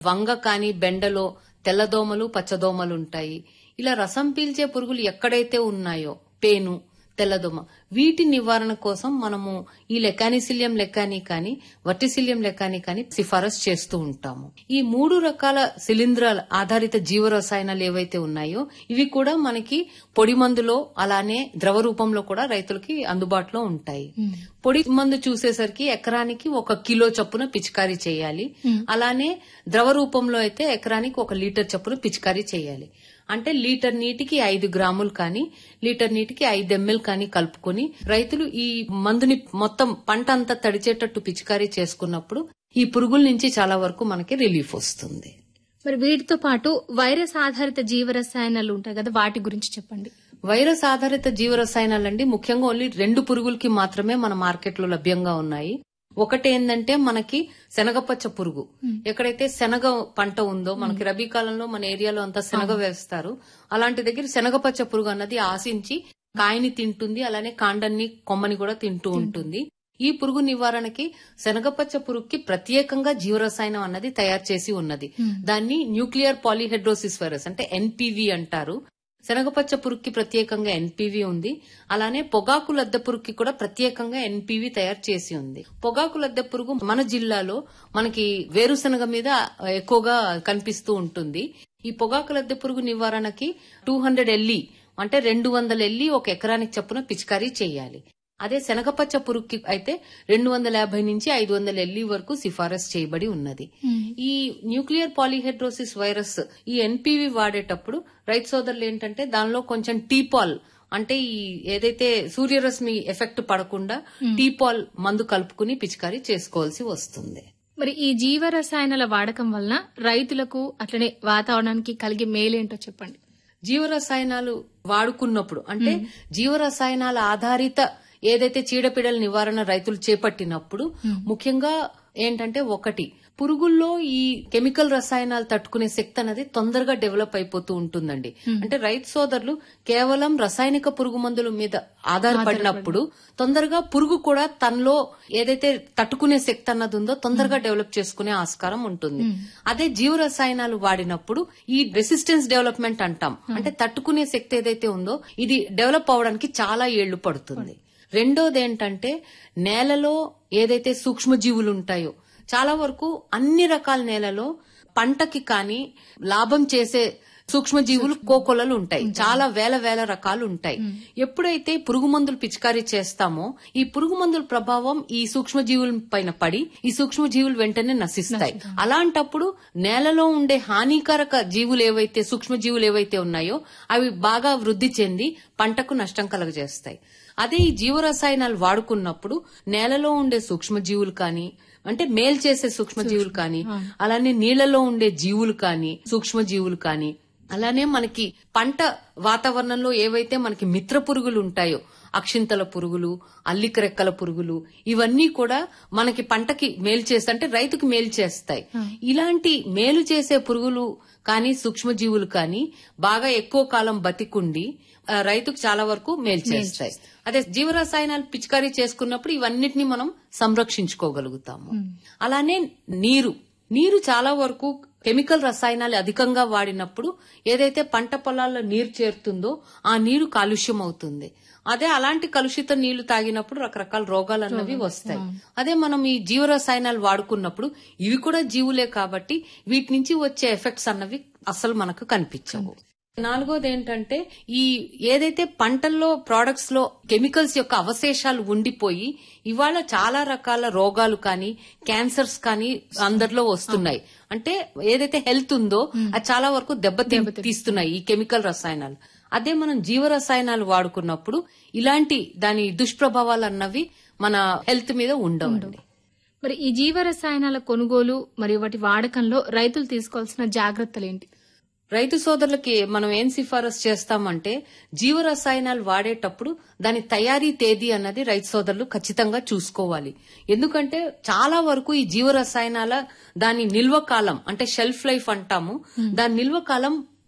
వంగ కాని బెండలో తెల్లదోమలు పచ్చదోమలు ఉంటాయి ఇలా రసం పీల్చే పురుగులు ఎక్కడైతే ఉన్నాయో పేను తెల్లదోమ వీటి నివారణ కోసం మనము ఈ లెకానిసిలియం లెకాని కానీ వర్టిసిలియం లెకాని కానీ సిఫారసు చేస్తూ ఉంటాము ఈ మూడు రకాల శిలీంధ్రాల ఆధారిత జీవ రసాయనాలు ఏవైతే ఉన్నాయో ఇవి కూడా మనకి పొడి మందులో అలానే ద్రవ రూపంలో కూడా రైతులకి అందుబాటులో ఉంటాయి పొడి మందు చూసేసరికి ఎకరానికి ఒక కిలో చొప్పున పిచికారీ చేయాలి అలానే ద్రవ రూపంలో అయితే ఎకరానికి ఒక లీటర్ చొప్పున పిచికారీ చేయాలి అంటే లీటర్ నీటికి ఐదు గ్రాములు కానీ లీటర్ నీటికి ఐదు ఎంఎల్ కానీ కలుపుకొని రైతులు ఈ మందుని మొత్తం పంట అంతా తడిచేటట్టు పిచికారీ చేసుకున్నప్పుడు ఈ పురుగుల నుంచి చాలా వరకు మనకి రిలీఫ్ వస్తుంది మరి వీటితో పాటు వైరస్ ఆధారిత జీవ రసాయనాలు ఉంటాయి కదా వాటి గురించి చెప్పండి వైరస్ ఆధారిత జీవ రసాయనాలండి ముఖ్యంగా ఓన్లీ రెండు పురుగులకి మాత్రమే మన మార్కెట్లో లభ్యంగా ఉన్నాయి ఒకటి ఏంటంటే మనకి శనగపచ్చ పురుగు ఎక్కడైతే శనగ పంట ఉందో మనకి రబీ కాలంలో మన ఏరియాలో అంతా శనగ వేస్తారు అలాంటి దగ్గర శనగపచ్చ పురుగు అన్నది ఆశించి కాయని తింటుంది అలానే కాండాన్ని కొమ్మని కూడా తింటూ ఉంటుంది ఈ పురుగు నివారణకి శనగపచ్చ పురుగుకి ప్రత్యేకంగా జీవరసాయనం అన్నది తయారు చేసి ఉన్నది దాన్ని న్యూక్లియర్ పాలిహెడ్రోసిస్ వైరస్ అంటే ఎన్పివి అంటారు శనగపచ్చ పురుగుకి ప్రత్యేకంగా ఎన్పివి ఉంది అలానే పొగాకు లద్దె పురుగుకి కూడా ప్రత్యేకంగా ఎన్పివి తయారు చేసి ఉంది పొగాకు లద్దె పురుగు మన జిల్లాలో మనకి వేరుశనగ మీద ఎక్కువగా కనిపిస్తూ ఉంటుంది ఈ పొగాకు లద్దె పురుగు నివారణకి టూ హండ్రెడ్ ఎల్లి అంటే రెండు వందల ఎల్లి ఒక ఎకరానికి చొప్పున పిచికారీ చేయాలి అదే శనగపచ్చ పురుగుకి అయితే రెండు వందల యాభై నుంచి ఐదు వందల ఎల్లి వరకు సిఫారసు చేయబడి ఉన్నది ఈ న్యూక్లియర్ పాలిహెడ్రోసిస్ వైరస్ ఈ ఎన్పివి వాడేటప్పుడు రైతు సోదరులు ఏంటంటే దానిలో కొంచెం టీపాల్ అంటే ఈ ఏదైతే సూర్యరశ్మి ఎఫెక్ట్ పడకుండా టీపాల్ మందు కలుపుకుని పిచికారీ చేసుకోవాల్సి వస్తుంది మరి ఈ జీవ రసాయనాల వాడకం వలన రైతులకు అట్లనే వాతావరణానికి కలిగే మేలేంటో చెప్పండి జీవరసాయనాలు వాడుకున్నప్పుడు అంటే జీవరసాయనాల ఆధారిత ఏదైతే చీడపీడల నివారణ రైతులు చేపట్టినప్పుడు ముఖ్యంగా ఏంటంటే ఒకటి పురుగుల్లో ఈ కెమికల్ రసాయనాలు తట్టుకునే శక్తి అనేది తొందరగా డెవలప్ అయిపోతూ ఉంటుందండి అంటే రైతు సోదరులు కేవలం రసాయనిక పురుగు మందుల మీద ఆధారపడినప్పుడు తొందరగా పురుగు కూడా తనలో ఏదైతే తట్టుకునే శక్తి అన్నది ఉందో తొందరగా డెవలప్ చేసుకునే ఆస్కారం ఉంటుంది అదే జీవ రసాయనాలు వాడినప్పుడు ఈ రెసిస్టెన్స్ డెవలప్మెంట్ అంటాం అంటే తట్టుకునే శక్తి ఏదైతే ఉందో ఇది డెవలప్ అవడానికి చాలా ఏళ్లు పడుతుంది రెండోది ఏంటంటే నేలలో ఏదైతే సూక్ష్మజీవులు ఉంటాయో చాలా వరకు అన్ని రకాల నేలలో పంటకి కానీ లాభం చేసే సూక్ష్మజీవులు కోకొలలు ఉంటాయి చాలా వేల వేల రకాలు ఉంటాయి ఎప్పుడైతే పురుగు మందులు పిచికారీ చేస్తామో ఈ పురుగు మందుల ప్రభావం ఈ సూక్ష్మజీవుల పైన పడి ఈ సూక్ష్మజీవులు వెంటనే నశిస్తాయి అలాంటప్పుడు నేలలో ఉండే హానికారక జీవులు ఏవైతే సూక్ష్మజీవులు ఏవైతే ఉన్నాయో అవి బాగా వృద్ధి చెంది పంటకు నష్టం కలగజేస్తాయి అదే ఈ జీవరసాయనాలు వాడుకున్నప్పుడు నేలలో ఉండే సూక్ష్మజీవులు కానీ అంటే మేల్ చేసే సూక్ష్మజీవులు కానీ అలానే నీళ్లలో ఉండే జీవులు కానీ సూక్ష్మజీవులు కానీ అలానే మనకి పంట వాతావరణంలో ఏవైతే మనకి మిత్ర పురుగులు ఉంటాయో అక్షింతల పురుగులు అల్లిక రెక్కల పురుగులు ఇవన్నీ కూడా మనకి పంటకి మేలు చేస్తాయి అంటే రైతుకి మేలు చేస్తాయి ఇలాంటి మేలు చేసే పురుగులు కానీ సూక్ష్మజీవులు కానీ బాగా ఎక్కువ కాలం బతికుండి ఆ, రైతుకు చాలా వరకు మేలు చేస్తాయి అదే జీవరసాయనాలు పిచికారీ చేసుకున్నప్పుడు ఇవన్నిటిని మనం సంరక్షించుకోగలుగుతాము అలానే నీరు నీరు చాలా వరకు కెమికల్ రసాయనాలు అధికంగా వాడినప్పుడు ఏదైతే పంట పొలాల్లో నీరు చేరుతుందో ఆ నీరు కాలుష్యం అవుతుంది అదే అలాంటి కలుషిత నీళ్లు తాగినప్పుడు రకరకాల రోగాలు అన్నవి వస్తాయి అదే మనం ఈ జీవ రసాయనాలు వాడుకున్నప్పుడు ఇవి కూడా జీవులే కాబట్టి వీటి నుంచి వచ్చే ఎఫెక్ట్స్ అన్నవి అసలు మనకు కనిపించవు నాలుగోది ఏంటంటే ఈ ఏదైతే పంటల్లో ప్రొడక్ట్స్ లో కెమికల్స్ యొక్క అవశేషాలు ఉండిపోయి ఇవాళ చాలా రకాల రోగాలు కానీ క్యాన్సర్స్ కానీ అందరిలో వస్తున్నాయి అంటే ఏదైతే హెల్త్ ఉందో అది చాలా వరకు దెబ్బ తీస్తున్నాయి ఈ కెమికల్ రసాయనాలు అదే మనం జీవ రసాయనాలు వాడుకున్నప్పుడు ఇలాంటి దాని దుష్ప్రభావాలు అన్నవి మన హెల్త్ మీద ఉండవండి మరి ఈ జీవ రసాయనాల కొనుగోలు మరియు వాటి వాడకంలో రైతులు తీసుకోవాల్సిన జాగ్రత్తలు ఏంటి రైతు సోదరులకి మనం ఏం సిఫారసు చేస్తామంటే జీవ రసాయనాలు వాడేటప్పుడు దాని తయారీ తేదీ అన్నది రైతు సోదరులు ఖచ్చితంగా చూసుకోవాలి ఎందుకంటే చాలా వరకు ఈ జీవ రసాయనాల దాని నిల్వ కాలం అంటే షెల్ఫ్ లైఫ్ అంటాము దాని నిల్వ కాలం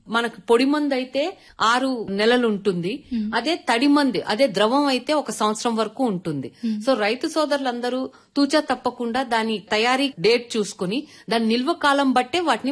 మనకు పొడి మందు అయితే ఆరు నెలలు ఉంటుంది అదే తడి మంది అదే ద్రవం అయితే ఒక సంవత్సరం వరకు ఉంటుంది సో రైతు సోదరులందరూ తూచా తప్పకుండా దాని తయారీ డేట్ చూసుకుని దాని నిల్వ కాలం బట్టే వాటిని